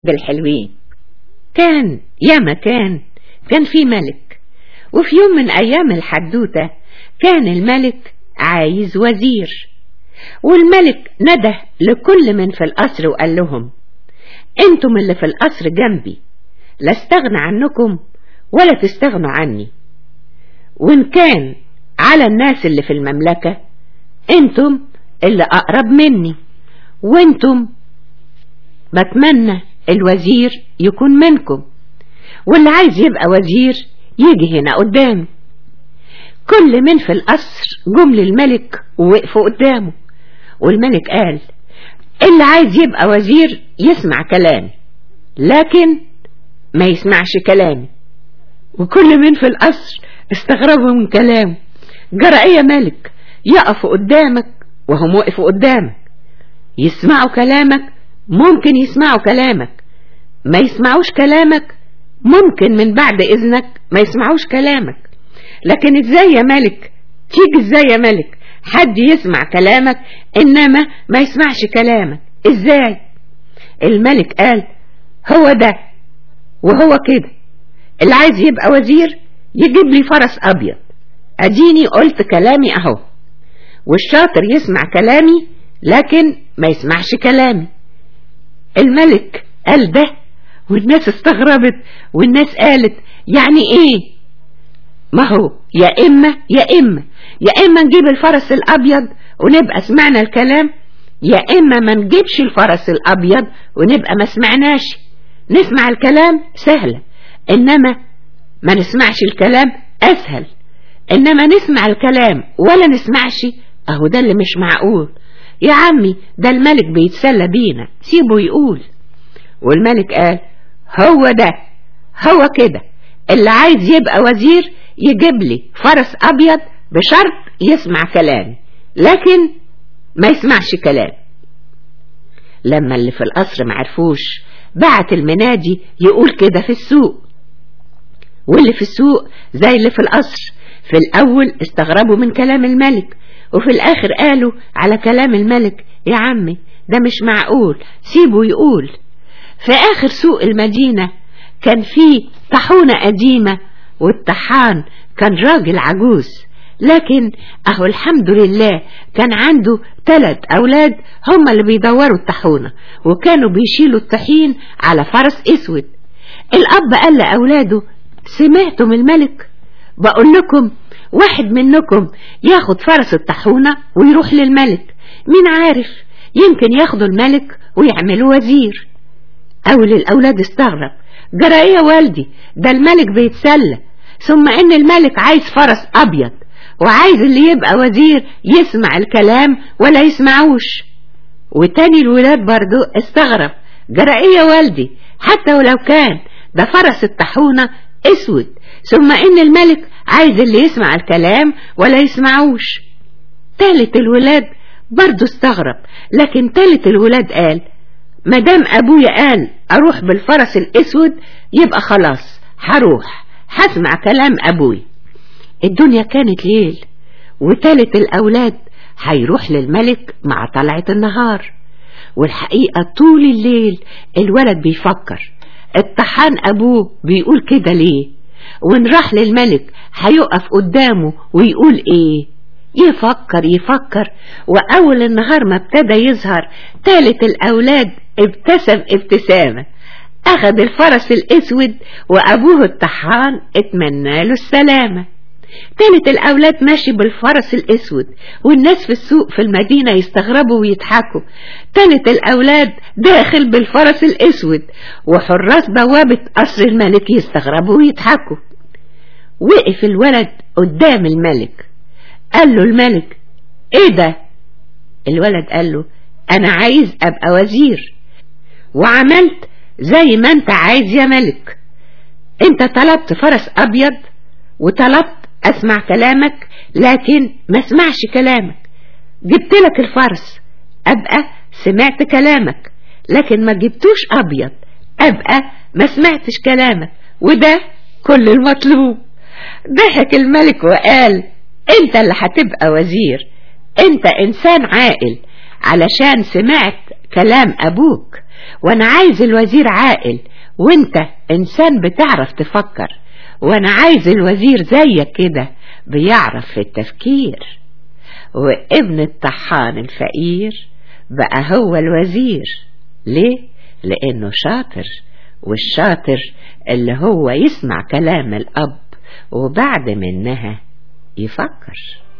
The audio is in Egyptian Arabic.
بالحلوين كان يا مكان كان في ملك وفي يوم من أيام الحدوتة كان الملك عايز وزير والملك نده لكل من في القصر وقال لهم انتم اللي في القصر جنبي لا استغنى عنكم ولا تستغنوا عني وان كان على الناس اللي في المملكة انتم اللي اقرب مني وانتم بتمنى الوزير يكون منكم واللي عايز يبقى وزير يجي هنا قدامي كل من في القصر جم للملك ووقفوا قدامه والملك قال اللي عايز يبقى وزير يسمع كلامي لكن ما يسمعش كلامي وكل من في القصر استغربوا من كلامه جرى ايه يا ملك يقفوا قدامك وهم وقفوا قدامك يسمعوا كلامك ممكن يسمعوا كلامك ما يسمعوش كلامك ممكن من بعد اذنك ما يسمعوش كلامك لكن ازاي يا ملك تيجي ازاي يا ملك حد يسمع كلامك انما ما يسمعش كلامك ازاي الملك قال هو ده وهو كده اللي عايز يبقى وزير يجيب لي فرس ابيض اديني قلت كلامي اهو والشاطر يسمع كلامي لكن ما يسمعش كلامي الملك قال ده والناس استغربت والناس قالت يعني ايه ما هو يا اما يا اما يا اما نجيب الفرس الابيض ونبقى سمعنا الكلام يا اما ما نجيبش الفرس الابيض ونبقى ما سمعناش نسمع الكلام سهلة انما ما نسمعش الكلام اسهل انما نسمع الكلام ولا نسمعش اهو ده اللي مش معقول يا عمي ده الملك بيتسلى بينا سيبه يقول والملك قال هو ده هو كده اللي عايز يبقى وزير يجيب لي فرس ابيض بشرط يسمع كلامي لكن ما يسمعش كلام لما اللي في القصر معرفوش بعت المنادي يقول كده في السوق واللي في السوق زي اللي في القصر في الأول استغربوا من كلام الملك وفي الآخر قالوا على كلام الملك يا عمي ده مش معقول سيبه يقول في آخر سوق المدينة كان في طحونة قديمة والطحان كان راجل عجوز لكن اهو الحمد لله كان عنده ثلاث اولاد هم اللي بيدوروا الطحونة وكانوا بيشيلوا الطحين على فرس اسود الاب قال لاولاده سمعتم الملك بقول لكم واحد منكم ياخد فرس الطحونة ويروح للملك مين عارف يمكن ياخدوا الملك ويعملوا وزير اول الاولاد استغرب جرى ايه يا والدي ده الملك بيتسلى ثم ان الملك عايز فرس ابيض وعايز اللي يبقى وزير يسمع الكلام ولا يسمعوش وتاني الولاد برضو استغرب جرى ايه يا والدي حتى ولو كان ده فرس الطحونة اسود ثم ان الملك عايز اللي يسمع الكلام ولا يسمعوش تالت الولاد برضو استغرب لكن تالت الولاد قال مدام ابويا قال اروح بالفرس الاسود يبقى خلاص هروح هسمع كلام ابوي الدنيا كانت ليل وتالت الاولاد هيروح للملك مع طلعة النهار والحقيقة طول الليل الولد بيفكر الطحان ابوه بيقول كده ليه وان راح للملك هيقف قدامه ويقول ايه يفكر يفكر واول النهار ما ابتدى يظهر تالت الاولاد ابتسم ابتسامة اخذ الفرس الاسود وابوه الطحان اتمنى له السلامة تالت الاولاد ماشي بالفرس الاسود والناس في السوق في المدينة يستغربوا ويضحكوا تالت الاولاد داخل بالفرس الاسود وحراس بوابة قصر الملك يستغربوا ويضحكوا وقف الولد قدام الملك قال له الملك ايه ده الولد قال له انا عايز ابقى وزير وعملت زي ما انت عايز يا ملك انت طلبت فرس ابيض وطلبت اسمع كلامك لكن ما اسمعش كلامك جبت لك الفرس ابقى سمعت كلامك لكن ما جبتوش ابيض ابقى ما سمعتش كلامك وده كل المطلوب ضحك الملك وقال انت اللي هتبقى وزير انت انسان عاقل علشان سمعت كلام ابوك وانا عايز الوزير عاقل وانت انسان بتعرف تفكر وانا عايز الوزير زيك كده بيعرف في التفكير وابن الطحان الفقير بقى هو الوزير ليه؟ لانه شاطر والشاطر اللي هو يسمع كلام الاب وبعد منها يفكر